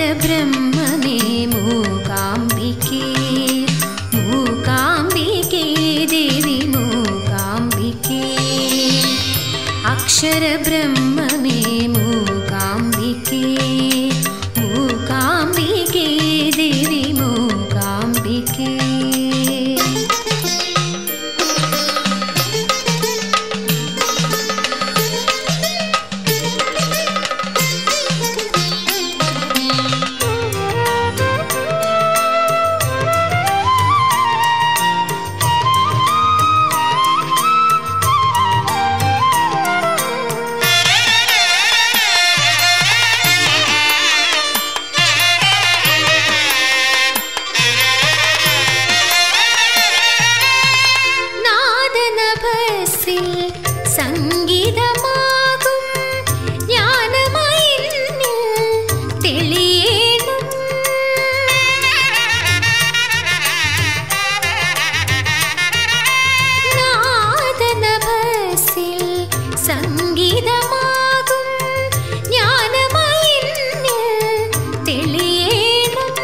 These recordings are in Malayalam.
അക്ഷരബ്രഹ്മമേ മൂകാംബികേ മൂകാംബികേ ദേവി മൂകാംബികേ അക്ഷരബ്രഹ്മമേ മൂകാംബികേ മൂകാംബികേ ദേവി മൂകാംബികേ നാദനഭസിൽ സംഗീതമാകും ജ്ഞാനമയിന്നിൽ തെളിയേണം നാദനഭസിൽ സംഗീതമാകും ജ്ഞാനമയിന്നിൽ തെളിയേണം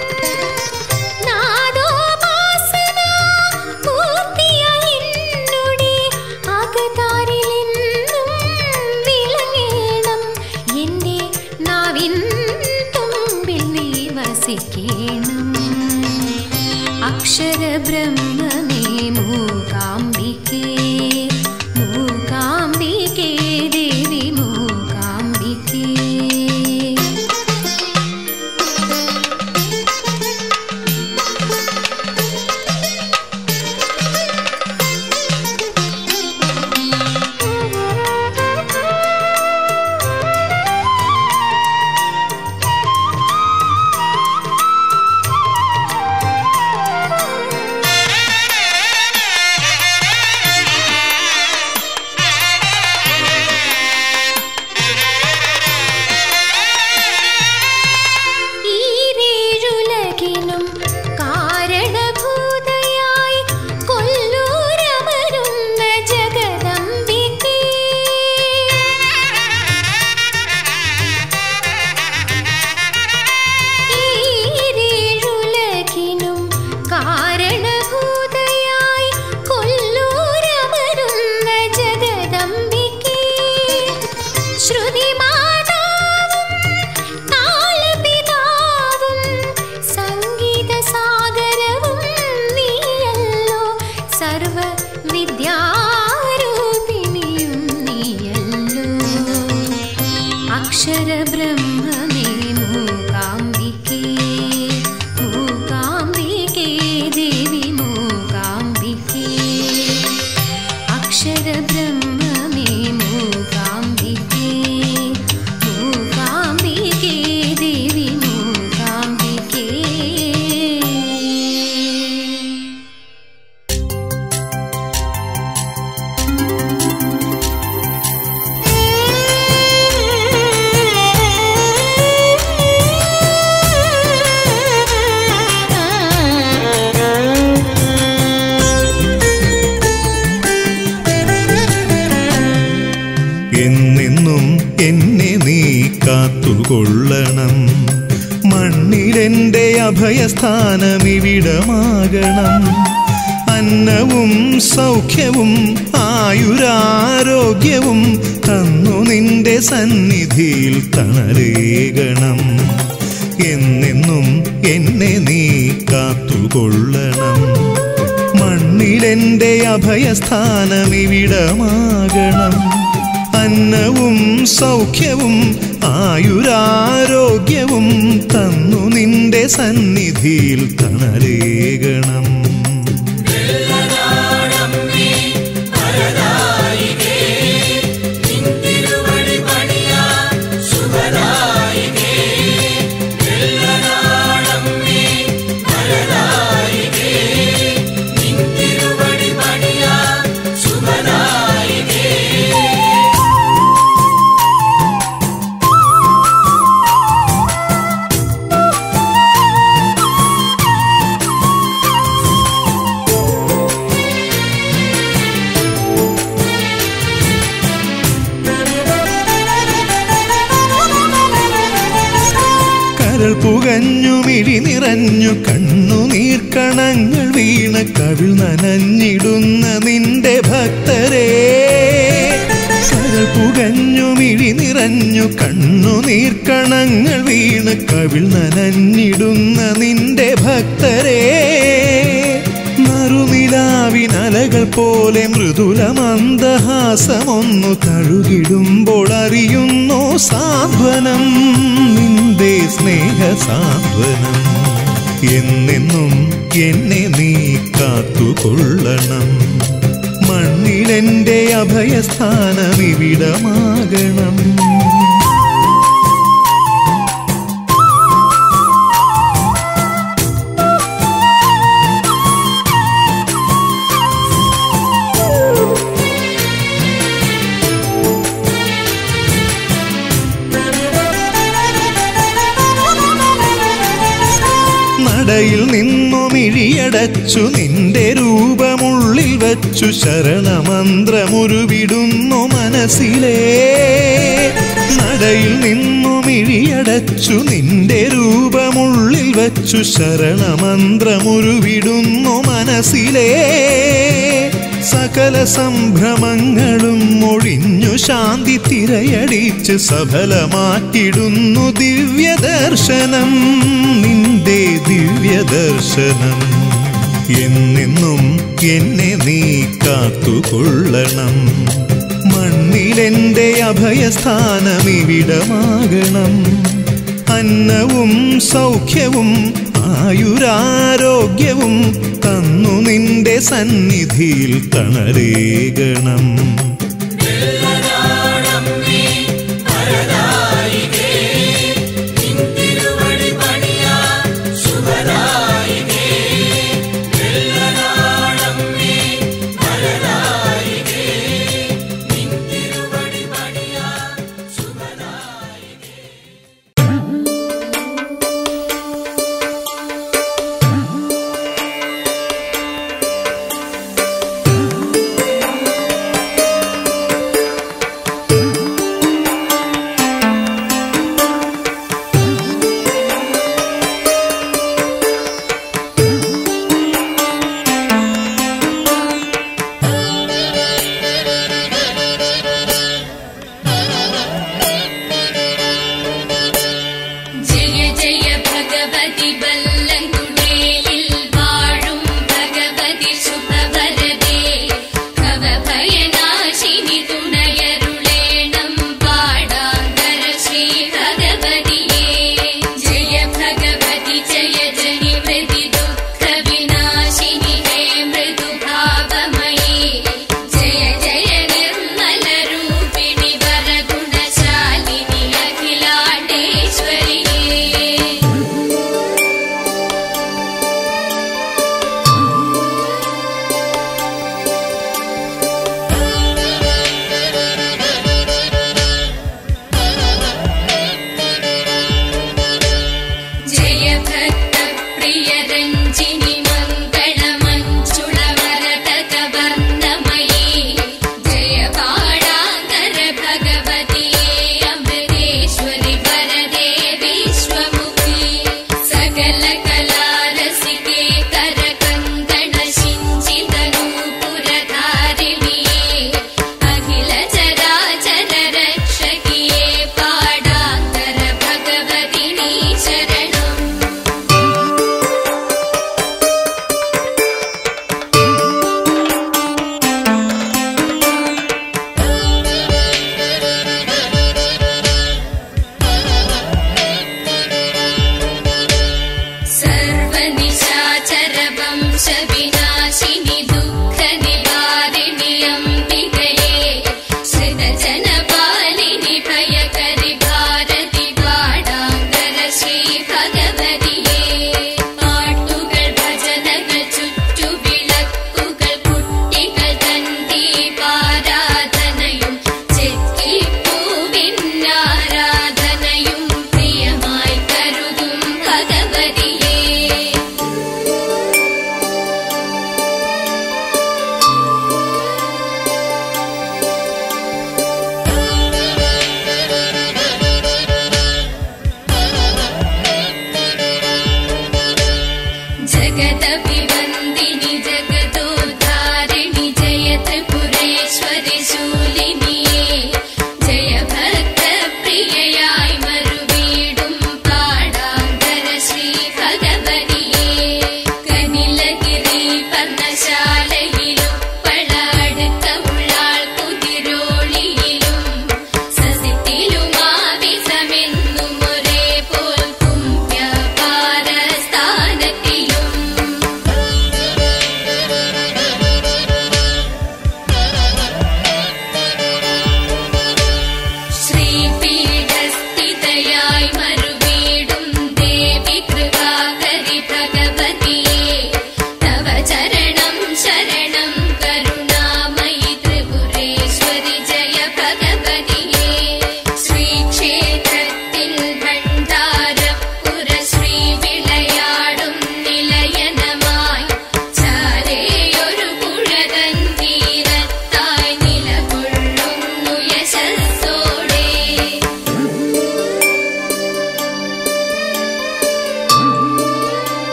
നാദോപാസന പൂർത്തിയായി എന്നുടെ അകതാരിലെന്നും വിളങ്ങേണം. എൻ്റെ നാവിൻ തുമ്പിൽ നീ വസിക്കേണം. അക്ഷരബ്രഹ്മമേ മൂകാംബികേ മൂകാംബികേ ദേവി മൂകാംബികേ ഈരേഴുലകിനും കാരണഭൂതയായി കൊല്ലൂരമരുന്ന ജഗദംബികേ ഈരേഴുലകിനും കാരണഭൂതയായി കൊല്ലൂരമരുന്ന ജഗദംബികേ ശ്രുതിമാതാവും താളപിതാവും സംഗീതസാഗരവും നീയല്ലോ സർവ വിദ്യാരൂപിണിയും നീയല്ലോ അക്ഷരബ്രഹ്മമേ മൂകാംബികേ മൂകാംബികേ ദേവി മൂകാംബികേ അക്ഷരബ്രഹ്മമേ മൂകാംബികേ മൂകാംബികേ ദേവി മൂകാംബികേ എന്നെന്നും എന്നെ നീ കാത്തുകൊള്ളണം മണ്ണിലെന്റെ അഭയസ്ഥാനം ഇവിടമാകണം അന്നവും സൗഖ്യവും ആയുരാരോഗ്യവും തന്നു നിന്റെ സന്നിധിയിൽ തണലേകണം എന്നെന്നും എന്നെ നീ കാത്തുകൊള്ളണം മണ്ണിലെന്റെ അഭയസ്ഥാനം ഇവിടമാകണം അന്നവും സൗഖ്യവും ആയുരാരോഗ്യവും തന്നു നിന്റെ സന്നിധിയിൽ തണലേകണം കരൾ പുകഞ്ഞു മിഴി നിറഞ്ഞു കണ്ണുനീർക്കണങ്ങൾ വീണ കവിൾ നനഞ്ഞിടുന്ന നിന്റെ ഭക്തരെ കരൾ പുകഞ്ഞു മിഴി നിറഞ്ഞു കണ്ണുനീർക്കണങ്ങൾ വീണ് കവിൾ നനഞ്ഞിടുന്ന നിന്റെ ഭക്തരെ നറുനിലാവിനലകൾ പോലെ മൃദുല മന്ദഹാസമൊന്നു തഴുകിടുമ്പോൾ അറിയുന്നു സാന്ത്വനം നിന്റെ സ്നേഹ സാന്ത്വനം എന്നെന്നും എന്നെ നീ കാത്തുകൊള്ളണം മണ്ണിലെന്റെ അഭയസ്ഥാനം ഇവിടമാകണം നടയിൽ നിന്നു മിഴിയടച്ചു നിന്റെ രൂപമുള്ളിൽ വച്ചു ശരണമന്ത്രമുരുവിടുന്നു മനസ്സിലേ നടയിൽ നിന്നു മിഴിയടച്ചു നിന്റെ രൂപമുള്ളിൽ വച്ചു ശരണമന്ത്രമുരുവിടുന്നു മനസ്സിലേ സകല സംഭ്രമങ്ങളും ഒഴിഞ്ഞു ശാന്തി തിരയടിച്ച് സഫലമാക്കിടുന്നു ദിവ്യദർശനം നിന്റെ ദിവ്യദർശനം എന്നെന്നും എന്നെ നീ കാത്തുകൊള്ളണം മണ്ണിലെന്റെ അഭയസ്ഥാനം ഇവിടമാകണം അന്നവും സൗഖ്യവും ആയുരാരോഗ്യവും തന്നു നിന്റെ സന്നിധിയിൽ തണരേകണം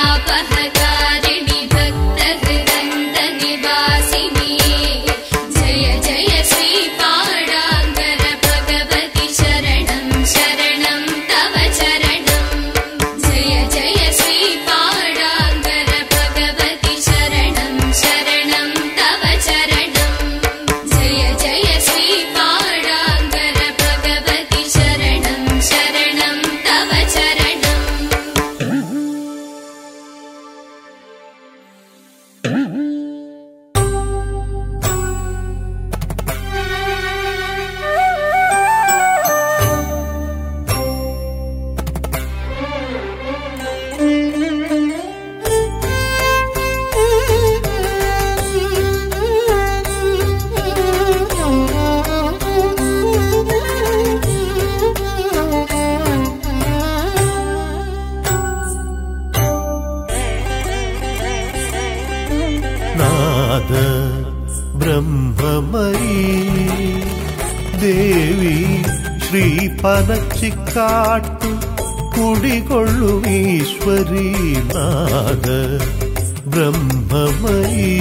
तापहकारिणि भक्तहृदन्तनिवासिनि जय जय श्रीपाडाङ्गर भगवति शरणं शरणं तव चरणम् जय जय श्रीपाडाङ्गर भगवति शरणं शरणं तव चरणम् जय जय श्रीपाडाङ्गर भगवति शरणं शरणं तव चरणम् നാദ ബ്രഹ്മമയീ ദേവി ശ്രീ പനച്ചിക്കാട്ടു കുടികൊള്ളും ഈശ്വരീ നാദ ബ്രഹ്മമയീ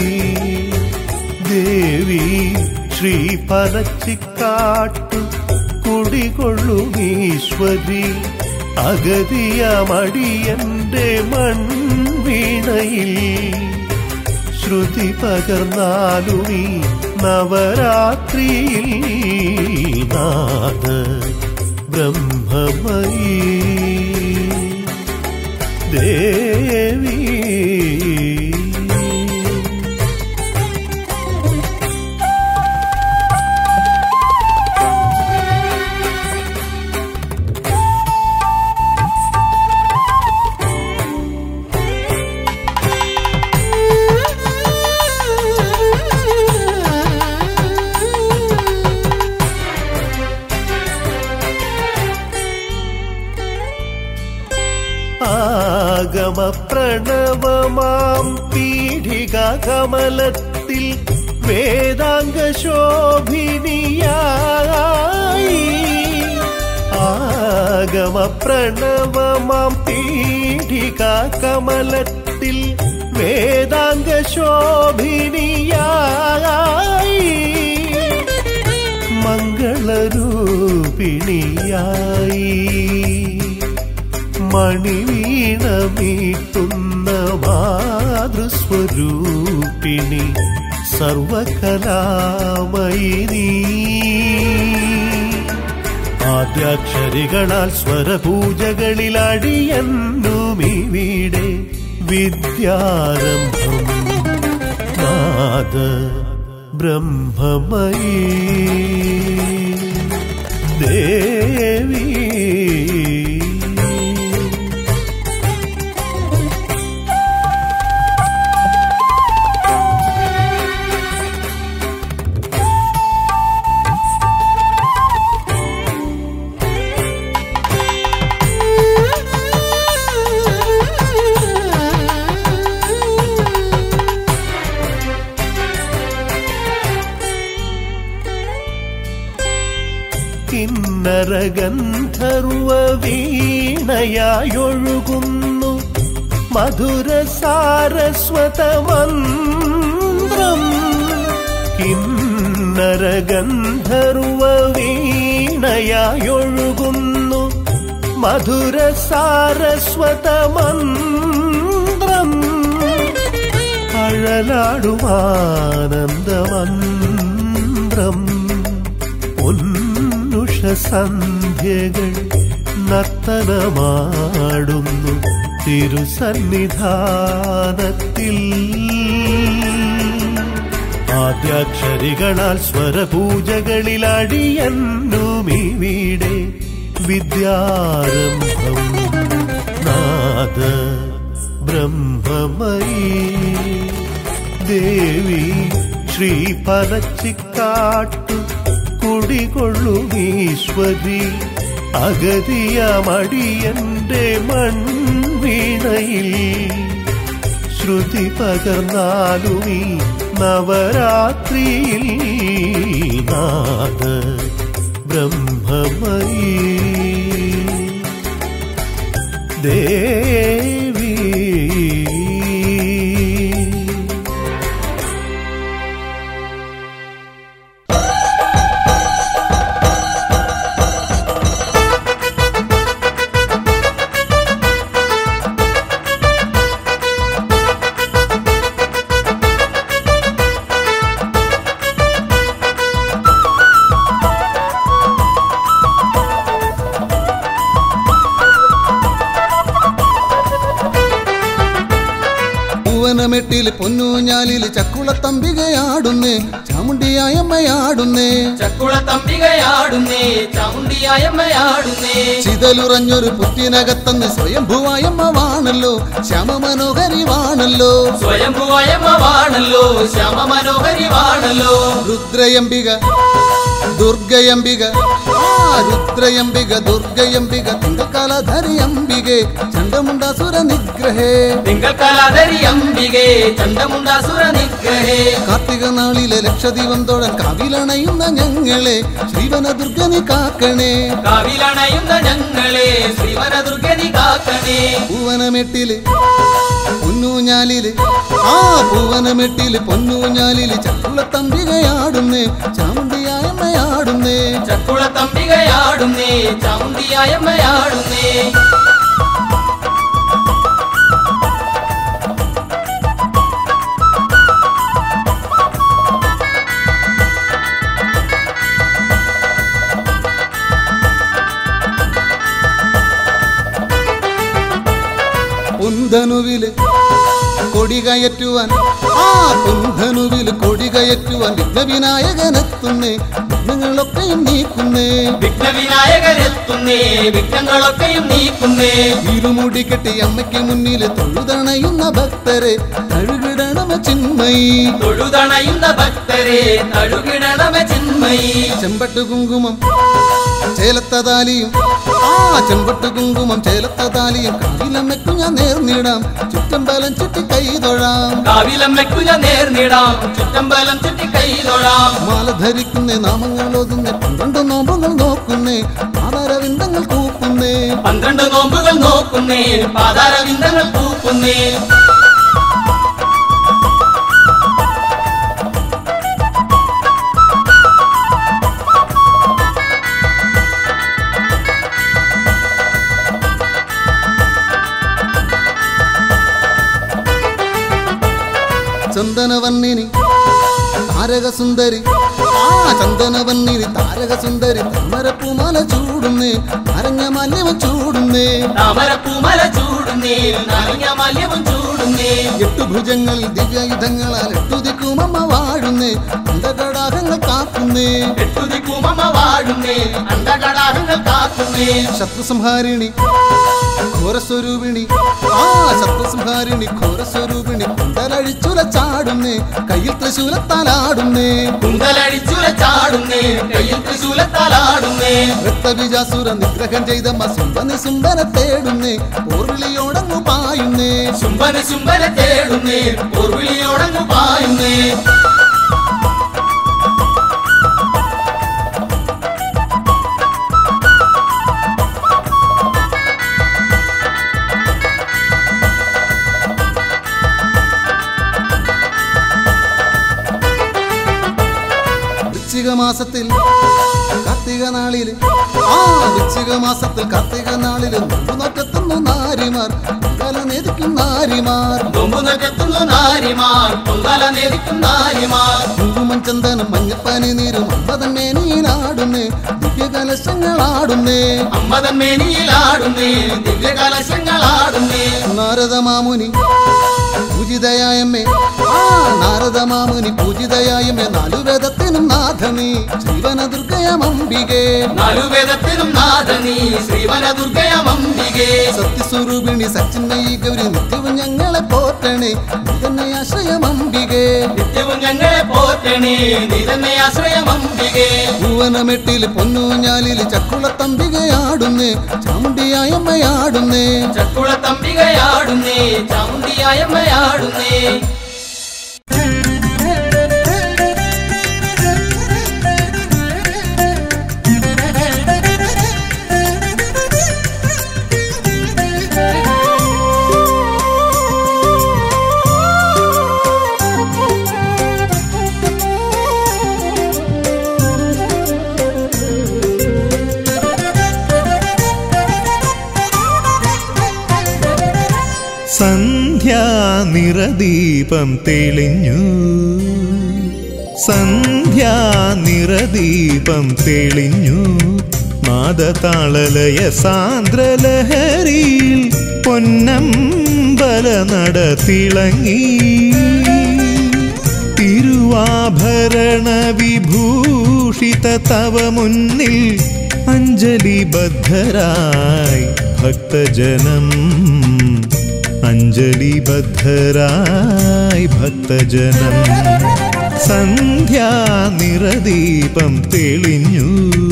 ദേവി ശ്രീ പനച്ചിക്കാട്ടു കുടികൊള്ളും ഈശ്വരി അഗതിയമടിയന്റെ മൺവീണയിൽ ശ്രുതി പകർന്നാലുമീ നവരാത്രിയിൽ നാദ ബ്രഹ്മമയീ ദേവി ആഗമ പ്രണവമാം പീഠിക കമലത്തിൽ വേദാംഗ ശോഭിനിയായി ആഗമ പ്രണവമാം പീഠിക കമലത്തിൽ വേദാംഗ ശോഭിനിയായി മംഗളരൂപിണിയായി മണിവീണമീട്ടുന്ന മാതൃസ്വരൂപിണി സർവകലാമയി നീ ആദ്യാക്ഷരികളാൽ സ്വരപൂജകളിൽ അടിയന്നുമിവിടെ വിദ്യാരംഭം നാദ ബ്രഹ്മമയീ ദേവി കിന്നരഗന്ധർവ വീണയായൊഴുകുന്നു മധുര സാരസ്വത മന്ത്രം കിന്നരഗന്ധർവ വീണയായൊഴുകുന്നു മധുര സാരസ്വത മന്ത്രം അഴലാടുമാനന്ദമന്ത്രം ഉന്നുഷ സന്ധ്യകൾ നർത്തനമാടുന്നു തിരുസന്നിധാനത്തിൽ ആദ്യാക്ഷരികളാൽ സ്വരപൂജകളിൽ അടിയന്നുമിവിടെ വിദ്യാരംഭം നാദ ബ്രഹ്മമയീ ദേവി ശ്രീ പനച്ചിക്കാട്ടു കുടികൊള്ളും ഈശ്വരി അഗതിയമടിയന്റെ മൺവീണയിൽ ശ്രുതി പകർന്നാലുമീ നവരാത്രിയിൽ നാദ ബ്രഹ്മമയീ ദേവി പൂവനമെട്ടിൽ പൊന്നൂഞ്ഞാലിൽ ചക്കുളത്തമ്പികയാടുന്നേ ചാമുണ്ടിയായമ്മയാടുന്നേ ചക്കുളത്തമ്പികയാടുന്നേ ചാമുണ്ടിയായമ്മയാടുന്നേ ചിതലുറഞ്ഞൊരു പുറ്റിനകത്തന്ന് സ്വയംഭുവായമ്മവാണല്ലോ ശ്യാമമനോഹരിവാണല്ലോ സ്വയംഭുവയമ്മവാണല്ലോ ശ്യാമ മനോഹരിവാണല്ലോ രുദ്രയംബിക ദുർഗയംബിക ആ രുദ്രയംബിക ദുർഗയംബിക തിങ്കക്കാലധരി അംബികെ ചണ്ടമുണ്ടാസുര നിഗ്രഹേ തിങ്കൽക്കലാധരി അംബികെ ചണ്ടമുണ്ടാസുര നിഗ്രഹേ കാർത്തിക നാളിലെ ലക്ഷദീപം തൊഴൻ കാവിലണയുന്ന ഞങ്ങളെ ശ്രീവന ദുർഗനി കാക്കണേ കാവിലണയുന്ന ഞങ്ങളെ ശ്രീവനദുർഗതി കാക്കണേ പൂവനമെട്ടില് പൊന്നൂഞ്ഞാലില് ആ പൂവനമെട്ടില് പൊന്നൂഞ്ഞാലില് ചക്കുളത്തമ്പികയാടുന്നേ ചാമുണ്ടിയായമ്മയാടുന്നേ ചക്കുളത്തമ്പികയാടുന്നേ ചാമുണ്ടിയായമ്മയാടുന്നേ പൊന്തനുവില് കൊടി കയറ്റുവാൻ ആ പൊന്തനുവില് കൊടി കയറ്റുവാൻ വിഘ്നവിനായകനെത്തുന്നേ വിഘ്നങ്ങളൊക്കെയും നീക്കുന്നേ വിഘ്നവിനായകരെത്തുന്നേ വിഘ്നങ്ങളൊക്കെയും നീക്കുന്നേ ഇരുമുടി കെട്ടി അമ്മയ്ക്ക് മുന്നിൽ തൊഴുതണയുന്ന ഭക്തരെ തഴുകിടണമ ചിന്മയി തൊഴുതണയുന്ന ഭക്തരെ തഴുകിടണമ ചിന്മയി ചെമ്പട്ട് കുങ്കുമം ചേലത്തതാലിയും ആ ചെമ്പട്ട് കുങ്കുമം ചേലത്തതാലിയും കാവിലമ്മയ്ക്കു ഞാൻ നേർന്നിടാം ചുറ്റമ്പലം ചുറ്റി കൈ തൊഴാം കാവിലമ്മയ്ക്കു ഞാൻ നേർന്നിടാം ചുറ്റമ്പലം ചുറ്റി കൈ തൊഴാം മാല ധരിക്കുന്നേ നാമങ്ങൾ ഓതുന്നേ പന്ത്രണ്ട് നോമ്പുകൾ നോക്കുന്നേ ആധാരവിന്ദങ്ങൾ കൂക്കുന്നേ പന്ത്രണ്ട് നോമ്പുകൾ നോക്കുന്നേ പാതാരവിന്ദങ്ങൾ പൂക്കുന്നേ ചന്ദനവന്നിനി താരകസുന്ദരി ആ ചന്ദനവന്നിനി താരകസുന്ദരി താമരപ്പൂമാല ചൂടുന്നേ അരഞ്ഞ മല്യവ ചൂടുന്നേ താമരപ്പൂമല ചൂടുന്നേ നനഞ്ഞ മല്യവും ചൂടുന്നേ എട്ടു ഭുജങ്ങളിൽ ദിവ്യായുധങ്ങളാൽ എട്ടുദിക്കുമമ്മ വാഴുന്നേ അന്ധകടാകങ്ങൾ കാക്കുന്നേ എട്ടുദിക്കുമമ്മ വാഴുന്നേ അണ്ടകടാകങ്ങൾ കാക്കുന്നേ ശത്രുസംഹാരിണി ഘോരസ്വരൂപിണി ആ ശത്രുസംഹാരിണി ഘോരസ്വരൂപിണി കുന്തലഴിച്ചുല ചാടുന്നേ കയ്യിൽ തൃശൂലത്താലാടുന്നേ കുന്തലടിച്ചുല ചാടുന്നേ കയ്യിൽ തൃശൂലത്താലാടുന്നേ വൃത്തബിജാസുര നിഗ്രഹം ചെയ്ത സുംബനി സുംബന തേടുന്നേ പോർവിളിയോടങ്ങു പായുന്നേ ശുംഭന ശുംഭന തേടുന്നേ പൊർവിളിയോടങ്ങു പായുന്നേ വൃശ്ചിക മാസത്തിൽ കാർത്തിക നാളില് ആ വൃശ്ചിക മാസത്തിൽ കാർത്തിക നാളില് നോറ്റെത്തുന്നു നാരിമാർ കല നേതിക്കും നാരിമാർ കൊമ്പുനകത്തുന്നു നാരിമാർ പൊങ്കാല നേദിക്കും നാരിമാർ കുങ്കുമം ചന്ദനം മഞ്ഞപ്പാനി നീരും അമ്പതൻ മേനിയിലാടുന്നേ ദിവ്യകലശങ്ങളാടുന്നേ അമ്മതൻ മേനിയിലാടുന്നേ ദിവ്യകലശങ്ങളാടുന്നേ നാരദ മാമുനി പൂജിതയായമ്മേ ആ നാരദ മാമുനി പൂജിതയായമ്മേ നാലു വേദത്തിനും നാഥനീ ശ്രീവന ദുർഗയമംബികേ നാലുവേദത്തിനും നാഥനീ ശ്രീവന ദുർഗയമംബികേ സത്യസ്വരൂപിണി സച്ചിന്മയി ഗൗരി നിത്യവും ഞങ്ങളെ പോറ്റണേ നീ തന്നെ ആശ്രയമംബികേ നിത്യവും ഞങ്ങളെ പോറ്റണേ നീ തന്നെ ആശ്രയമംബികേ ഭുവനമെട്ടിൽ പൊന്നൂഞ്ഞാലിൽ ചക്കുളത്തമ്പികയാടുന്നേ ചാമുണ്ടിയായമ്മയാടുന്നേ ചക്കുളത്തമ്പികയാടുന്നേ ചാമുണ്ടിയായമ്മയാടുന്നേ സന്ധ്യാനിറദീപം തെളിഞ്ഞു സന്ധ്യാനിറദീപം തെളിഞ്ഞു നാദതാളലയ സാന്ദ്രലഹരിയിൽ പൊന്നമ്പലമൊരുങ്ങി നട തിളങ്ങി തിരുവാഭരണ വിഭൂഷിത തവ മുന്നിൽ അഞ്ജലിബദ്ധരായി ഭക്തജനം അഞ്ജലിബദ്ധരായി ഭക്തജനം സന്ധ്യാനിറദീപം തെളിഞ്ഞു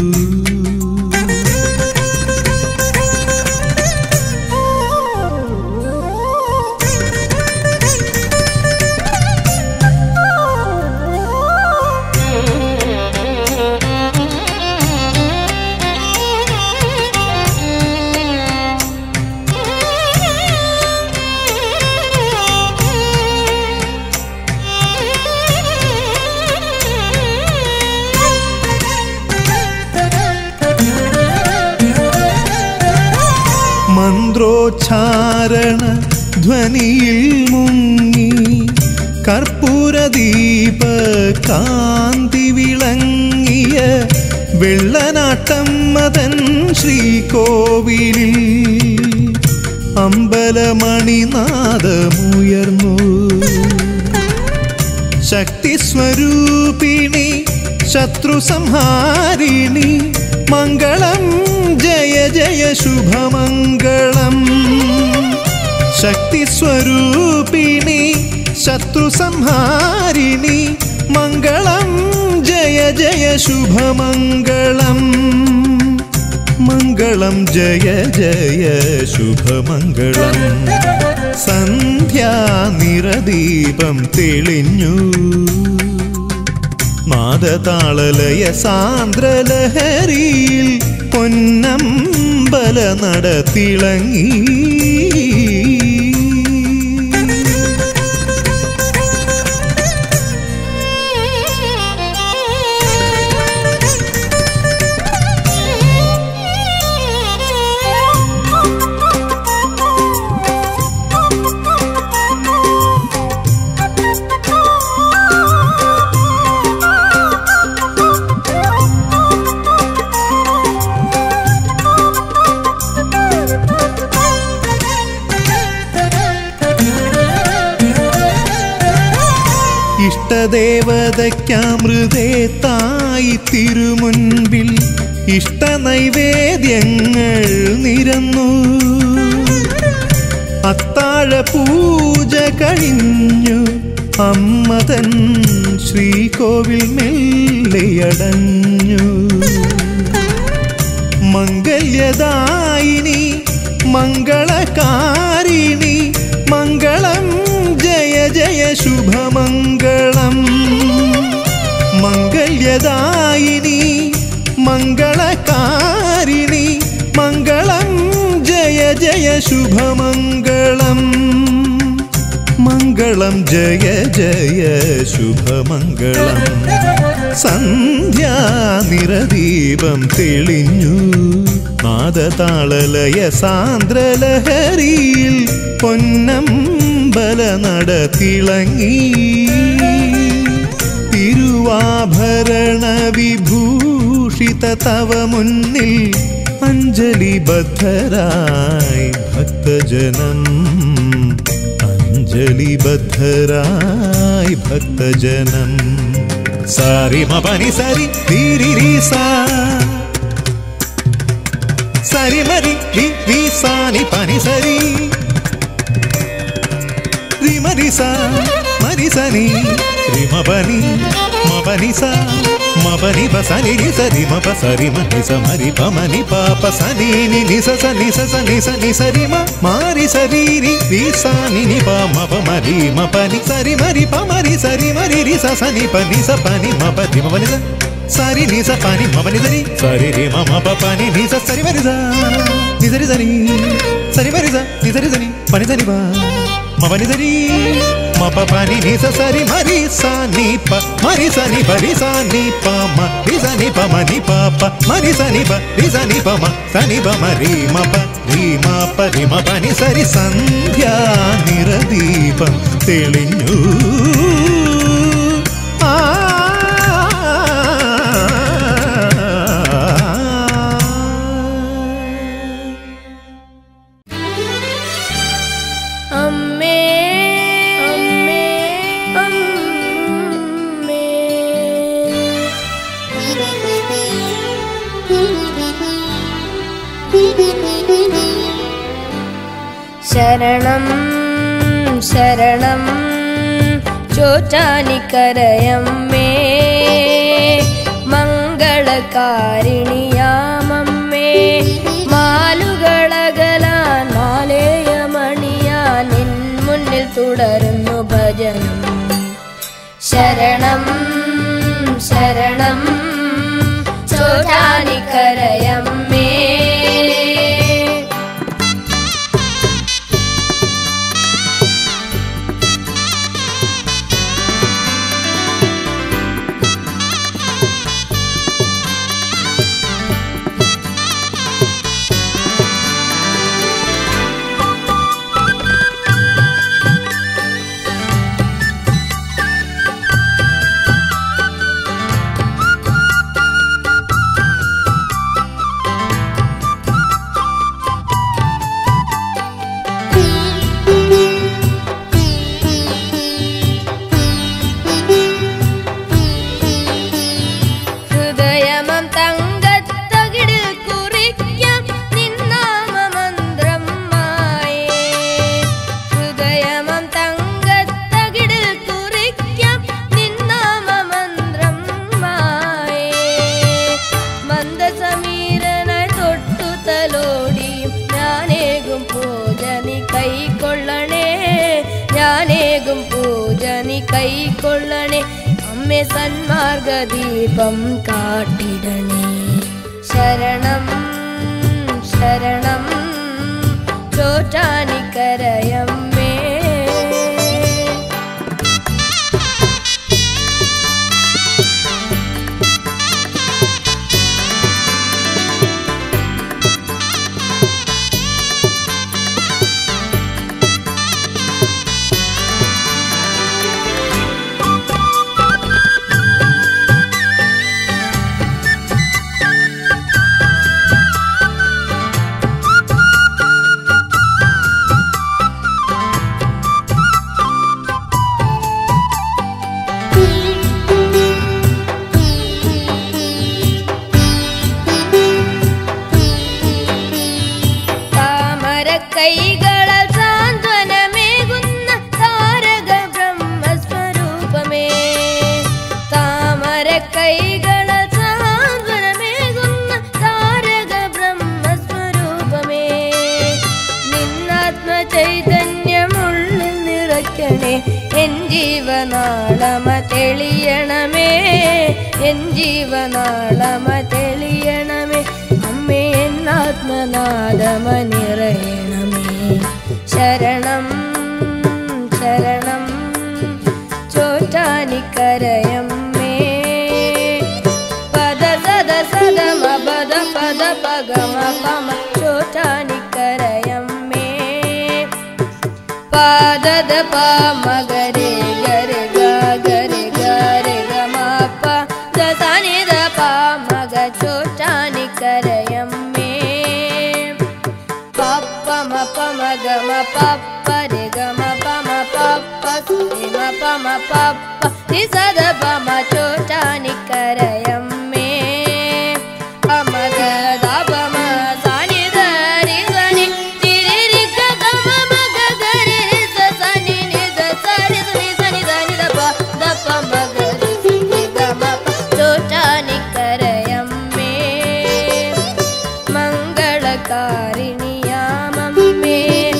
മന്ത്രോച്ചാരണ ധ്വനിയിൽ മുങ്ങി കർപ്പൂരദീപ കാന്തി വിളങ്ങിയ വെള്ളനാട്ടം മതൻ ശ്രീകോവിലിൽ അമ്പലമണിനാദമുയർന്നു ശക്തിസ്വരൂപിണി ശത്രുസംഹാരിണി മംഗളം ജയ ജയ ശുഭമംഗളം ശക്തിസ്വരൂപിണി ശത്രുസംഹാരിണി മംഗളം ജയ ജയ ശുഭമംഗളം മംഗളം ജയ ജയ ശുഭമംഗളം സന്ധ്യാനിറദീപം തെളിഞ്ഞു നാദതാളലയ സാന്ദ്രലഹരിയിൽ പൊന്നമ്പല നട തിളങ്ങി ഇഷ്ടദേവതയ്ക്കാമൃതേ തായി തിരുമുൻപിൽ ഇഷ്ടനൈവേദ്യങ്ങൾ നിരന്നു അത്താഴ പൂജ കഴിഞ്ഞു അമ്മതൻ ശ്രീകോവിൽ മെല്ലെയടഞ്ഞു മംഗല്യദായിനി മംഗളകാരിണി മംഗളം ജയ ജയ ശുഭമംഗളം മംഗല്യദായിനി മംഗളകാരിണി മംഗളം ജയ ജയ ശുഭമംഗളം മംഗളം ജയ ജയ ശുഭമംഗളം സന്ധ്യാനിറദീപം തെളിഞ്ഞു നാദതാളലയ സാന്ദ്രലഹരിയിൽ പൊന്നമ്പല നട തിളങ്ങി തിരുവാഭരണ വിഭൂഷിത തവ മുന്നിൽ അഞ്ജലിബദ്ധരായി ഭക്തജനം അഞ്ജലിബദ്ധരായി ഭക്തജനം സാരി മപനി സരി ധീരി സാ സരി മരി രി രി സാനി പനി സരി രി മരി സാ മരി സനി രി മപനി മപനി സാ మపని పసని ని సరి మప సరి మని స మరి పమని పాప సని ని ని స స ని స స ని స ని సరి మ మారి సరి రి రి స ని ని ప మ ప మరి మ పని సరి మరి ప మరి సరి మరి రి స స ని ప ని స పని మ ప ది మ పని స సరి ని స పని మ పని సరి సరి రి మ మ ప పని ని స సరి మరి స ని సరి సరి సరి మరి స ని సరి సరి పని సరి బ మ పని సరి మ ప పని ని స సరి మరి స ని ప మరి స ని ప రి స ని ప మ రి స ని ప మ ని ప ప మరి స ని ప రి స ని ప మ స ని ప మ రి మ ప రి మ ప రి మ ప ని సరి సంధ్యా నిరదీപം തെളിഞ്ഞു ആ അമ്മ ശരണം ശരണം ചോറ്റാനിക്കരയമ്മേ മംഗളകാരിണിയാമമ്മേ മാലുകളകലാൻ മാലേയമണിയാൻ നിൻ മുന്നിൽ തുടരുന്നു ഭജനം ശരണം ശരണം ചോറ്റാനിക്കരയമ്മേ ഹൃദയമം തങ്കത്തകിടിൽ കുറിക്കാം നിന്നാമമന്ത്രം മായേ ഹൃദയമം തങ്കത്തകിടിൽ കുറിക്കാം നിന്നാമമന്ത്രം മായേ മന്ദസമീരനായി തൊട്ടു തലോടിയും ഞാനേകും പൂജ നീ കൈക്കൊള്ളണേ ഞാനേകും പൂജ നീ കൈക്കൊള്ളണേ അമ്മേ സന്മാർഗദീപം കാട്ടിടണേ ശരണം ശരണം ചോറ്റാനിക്കരയമ്മേ താമര കൈകളാൽ സാന്ത്വനമേകുന്ന താരക ബ്രഹ്മസ്വരൂപമേ താമര കൈകളാൽ സാന്ത്വനമേകുന്ന താരക ബ്രഹ്മസ്വരൂപമേ നിന്നാത്മ ചൈതന്യമുള്ളിൽ നിറയ്ക്കണേ എൻ ജീവനാളമ തെളിയണമേ എൻ ജീവനാളമ തെളിയണമേ അമ്മേ എന്നാത്മനാദമ നിറയണമേ ശരണം ശരണം ചോറ്റാനിക്കരയമ്മേ പദ സദ സദ മപദ പദ പഗമ പമ ചോറ്റാനിക്കരയമ്മേ പാദದ ಪ ಮಗರೆ ಗರೆ ಗ ಗರೆ ಗರೆ ಗ ಮ ಪ ದ ಸನಿ ದ ಪ ಮಗ ಚೋಟಾನಿ ಕರಯಮ್ಮೆ ಪಪ್ಪ ಮ ಪ ಮಗ ಮ ಪಪ್ಪ ರೆ ಗ ಮ ಪ ಮ ಪಪ್ಪ ಸುರಿ ಮ ಪ ಮ ಪಪ್ಪ ನಿ ಸದ ಪ ಮ ಚೋಟಾನಿ ಕರಯಮ್ಮೆ ಅಮಗ ದ ಪ ಮ ಸಾನಿ ದ ರಿ ಗ ನಿ ರಿ ರಿ ರಿ ಗ ಗ ಮ ಮ ಗ ಗ ರಿ ರಿ ಸ ಸ ನಿ ನಿ ದ ಸ ರಿ ಸ ನಿ ಸ ನಿ ದ ನಿ ದ ಪ ದ ಪ ಮ ಗ ರಿ ಸಿ ರಿ ಗ ಮ ಪ ಚೋಟಾನಿ ಕರಯಮ್ಮೆ മംഗളകാരിണിയാമമ്മേ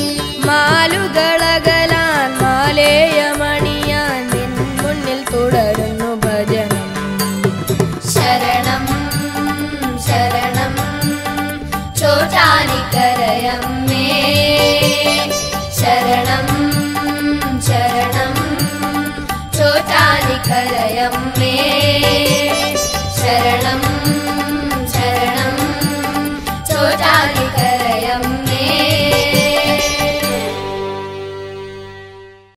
മാലുകളകലാൻ മാലേയമണിയാൻ നിൻ മുന്നിൽ തുടരുന്നു ഭജനം ശരണം ശരണം ചോറ്റാനിക്കരയമ്മേ ശരണം ശരണം ചോറ്റാനിക്കരയമ്മേ